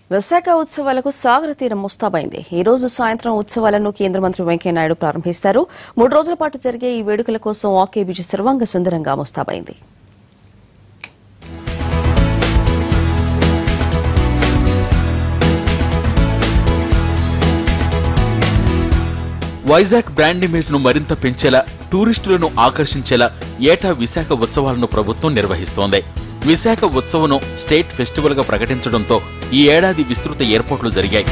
విశాఖ ఉత్సవాలకు సాగర తీరం ముస్తాబైంది ఈ రోజు సాయంత్రం ఉత్సవాలను కేంద్ర మంత్రి వెంకయ్యనాయుడు ప్రారంభిస్తారు మూడు రోజుల పాటు జరిగే ఈ వేడుకల కోసం ఆకే బీచ్ సర్వాంగ సుందరంగా ముస్తాబైంది వైజాగ్ బ్రాండ్ ఇమేజ్ ను మరింత పెంచేలా టూరిస్టులను ఆకర్షించేలా ఏటా విశాఖ ఉత్సవాలను ప్రభుత్వం నిర్వహిస్తోంది విశాఖ ఉత్సవం స్టేట్ ఫెస్టివల్ గా ప్రకటించడంతో ఈ ఏడాది విస్తృత ఏర్పాట్లు జరిగాయి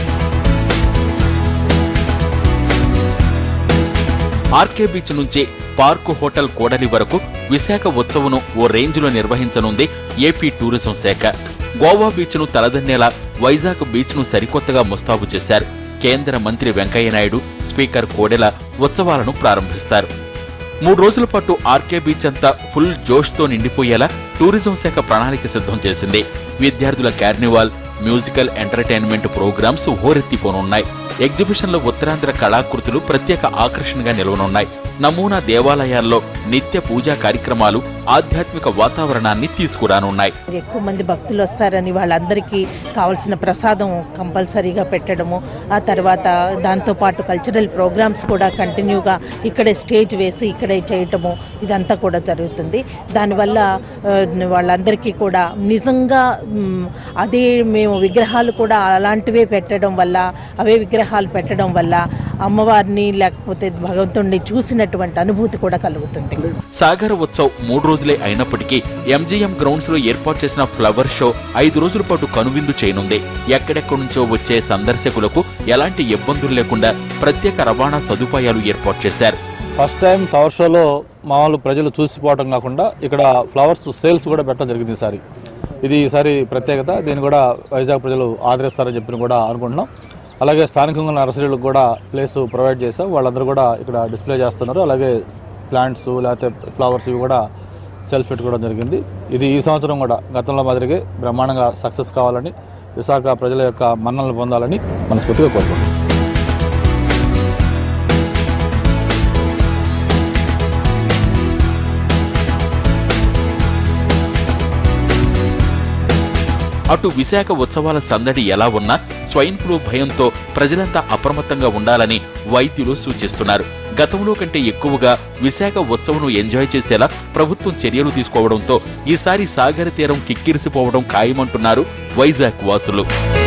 ఆర్కే బీచ్ నుంచి పార్కు హోటల్ కోడలి వరకు విశాఖ ఉత్సవం ఓ రేంజ్ లో నిర్వహించనుంది ఏపీ టూరిజం శాఖ గోవా బీచ్ ను తలదన్నేలా వైజాగ్ బీచ్ ను సరికొత్తగా ముస్తాబు చేశారు కేంద్ర మంత్రి వెంకయ్యనాయుడు స్పీకర్ కోడెల ఉత్సవాలను ప్రారంభిస్తారు మూడు రోజుల పాటు ఆర్కే బీచ్ అంతా ఫుల్ జోష్తో నిండిపోయేలా టూరిజం శాఖ ప్రణాళిక సిద్ధం చేసింది విద్యార్థుల కార్నివాల్ మ్యూజికల్ ఎంటర్టైన్మెంట్ ప్రోగ్రామ్స్ హోరెత్తిపోనున్నాయి ఎగ్జిబిషన్లో ఉత్తరాంధ్ర కళాకృతులు ప్రత్యేక ఆకర్షణగా నిలవనున్నాయి నమూనా దేవాలయాల్లో నిత్య పూజా కార్యక్రమాలు ఆధ్యాత్మిక వాతావరణాన్ని తీసుకురానున్నాయి ఎక్కువ మంది భక్తులు వస్తారని వాళ్ళందరికీ కావాల్సిన ప్రసాదం కంపల్సరీగా పెట్టడము ఆ తర్వాత దాంతోపాటు కల్చరల్ ప్రోగ్రామ్స్ కూడా కంటిన్యూగా ఇక్కడే స్టేజ్ వేసి ఇక్కడే చేయటము ఇదంతా కూడా జరుగుతుంది దానివల్ల ఆ, వాళ్ళందరికీ కూడా నిజంగా మ్, అదే మేము విగ్రహాలు కూడా అలాంటివే పెట్టడం వల్ల అవే విగ్రహాలు పెట్టడం వల్ల అమ్మవారిని లేకపోతే భగవంతుడిని చూసినటువంటి అనుభూతి కూడా కలుగుతుంది సాగర ఉత్సవ్ మూడు రోజులే అయినప్పటికీ ఎంజీఎం గ్రౌండ్స్ లో ఏర్పాటు చేసిన ఫ్లవర్ షో ఐదు రోజుల పాటు కనువిందు చేయనుంది ఎక్కడెక్కడి నుంచో వచ్చే సందర్శకులకు ఎలాంటి ఇబ్బందులు లేకుండా ప్రత్యేక రవాణా సదుపాయాలు ఏర్పాటు చేశారు ఫస్ట్ టైం ఫ్లవర్ షోలో మామూలు ప్రజలు చూసిపోవటం కాకుండా ఇక్కడ ఫ్లవర్స్ సేల్స్ కూడా పెట్టడం జరిగింది ఈసారి ఇది ఈసారి ప్రత్యేకత దీన్ని కూడా వైజాగ్ ప్రజలు ఆదరిస్తారని చెప్పి కూడా అనుకుంటున్నాం అలాగే స్థానికంగా నర్సరీలకు కూడా ప్లేస్ ప్రొవైడ్ చేసాం వాళ్ళందరూ కూడా ఇక్కడ డిస్ప్లే చేస్తున్నారు అలాగే ప్లాంట్స్ లేకపోతే ఫ్లవర్స్ ఇవి కూడా సేల్స్ పెట్టుకోవడం జరిగింది ఇది ఈ సంవత్సరం కూడా గతంలో మాదిరిగే బ్రహ్మాండంగా సక్సెస్ కావాలని విశాఖ ప్రజల యొక్క మన్ననలు పొందాలని మనస్ఫూర్తిగా కోరుకుంటున్నాం అటు విశాఖ ఉత్సవాల సందడి ఎలా ఉన్నా స్వైన్ ఫ్లూ భయంతో ప్రజలంతా అప్రమత్తంగా ఉండాలని వైద్యులు సూచిస్తున్నారు గతంలో కంటే ఎక్కువగా విశాఖ ఉత్సవం ఎంజాయ్ చేసేలా ప్రభుత్వం చర్యలు తీసుకోవడంతో ఈసారి సాగర తీరం కిక్కిరిసిపోవడం ఖాయమంటున్నారు వైజాగ్ వాసులు